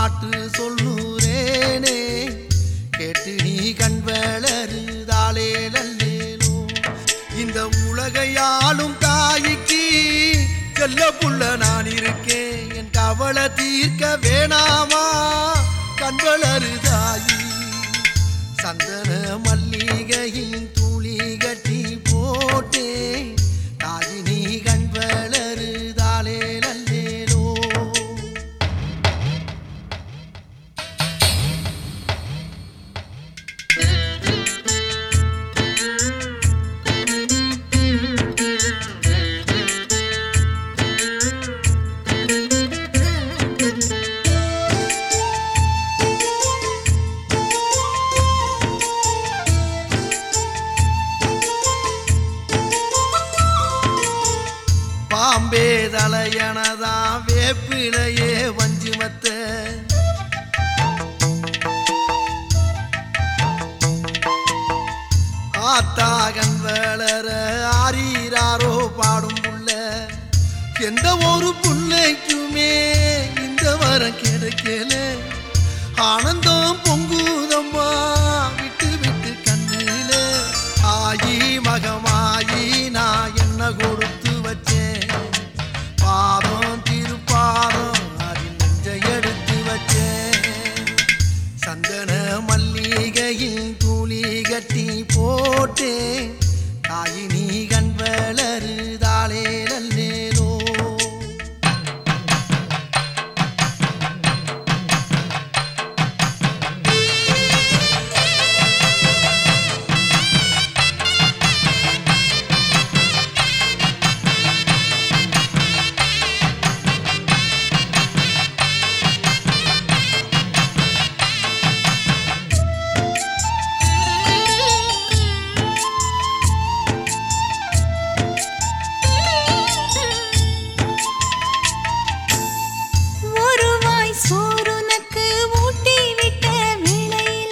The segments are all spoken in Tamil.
பாட்டு சொல்லுறேனே கேட்டு நீ கண் வளருதாலே நல்லேனோ இந்த உலகையாளும் தாய்க்கு செல்ல புள்ள நான் இருக்கேன் என் கவலை தீர்க்க வேணாமா கண் வளருதாயி சந்தன மல்லிகையின் துளி கட்டி போட்டே தாயி நீ கண் வளருதாலே நல்லேனோ பாம்பே தலையனதா வேப்பிலையே வஞ்சிமத்த ஆத்தாகன் வளர ஆரீராரோ பாடும் புள்ள எந்த ஒரு புள்ளைக்குமே இந்த வரம் கிடைக்கல ஆனந்தம் பொங்குதம்மா விட்டு விட்டு கண்ணில ஆயி மகமாயி நான் என்ன கொடுத்து வச்சேன் பாதம் திருப்பாதம் அதில் நெஞ்சை எடுத்து வச்சேன் சந்தன மல்லிகையில் துளி கட்டி போட்டேன் தாயி நீ கண் வளருதாலே நல்லேனோ ஒரு வாய் சோறுனக்கு ஊட்டி விட்ட வேளையில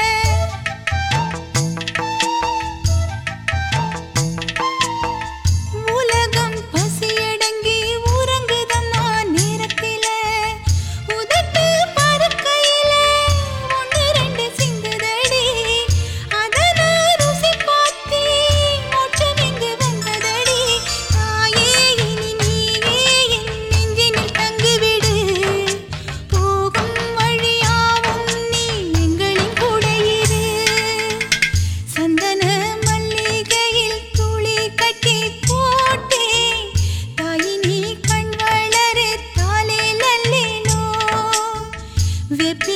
உலகம் பசியடங்கி உறங்குதம்மா நேரத்தில உதட்டு பருக்கையில ஒன்று ரெண்டு சிந்துதடி அதன ருசி பார்த்து மோட்சம் இங்கு வந்ததடி தாயே இனி நீயே என் நெஞ்சினில் தங்கிவிடு போகும் வழியாவும் நீ எங்களின் கூட இரு சந்தன மல்லிகையில் துளி கட்டி போட்டே தாய் நீ கண் வளரு தாலே நல்லேனோ வெப்பி